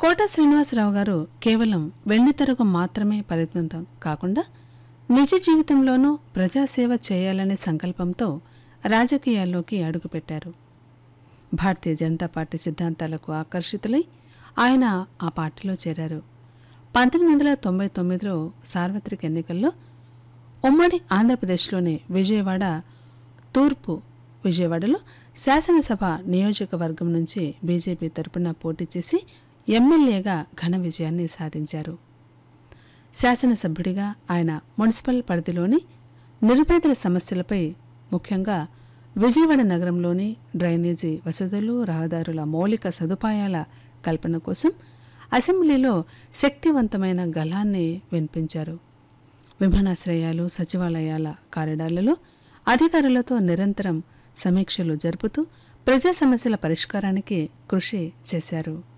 కోట శ్రీనివాసరావు గారు కేవలం వెండితెరకు మాత్రమే పరిమితం కాకుండా నిజ జీవితంలోనూ ప్రజాసేవ చేయాలనే సంకల్పంతో రాజకీయాల్లోకి అడుగుపెట్టారు భారతీయ జనతా పార్టీ సిద్ధాంతాలకు ఆకర్షితులై ఆయన ఆ పార్టీలో చేరారు పంతొమ్మిది వందల తొంభై తొమ్మిదిలో సార్వత్రిక ఎన్నికల్లో ఉమ్మడి ఆంధ్రప్రదేశ్లోని విజయవాడ తూర్పు విజయవాడలో శాసనసభ నియోజకవర్గం నుంచి బీజేపీ తరపున పోటీ చేసి ఎమ్మెల్యేగా ఘన విజయాన్ని సాధించారు శాసనసభ్యుడిగా ఆయన మున్సిపల్ పరిధిలోని నిరుపేదల సమస్యలపై ముఖ్యంగా విజయవాడ నగరంలోని డ్రైనేజీ వసతులు రహదారుల మౌలిక సదుపాయాల కల్పన కోసం అసెంబ్లీలో శక్తివంతమైన గళాన్ని వినిపించారు విమానాశ్రయాలు సచివాలయాల కారిడార్లలో అధికారులతో నిరంతరం సమీక్షలు జరుపుతూ ప్రజా సమస్యల పరిష్కారానికి కృషి చేశారు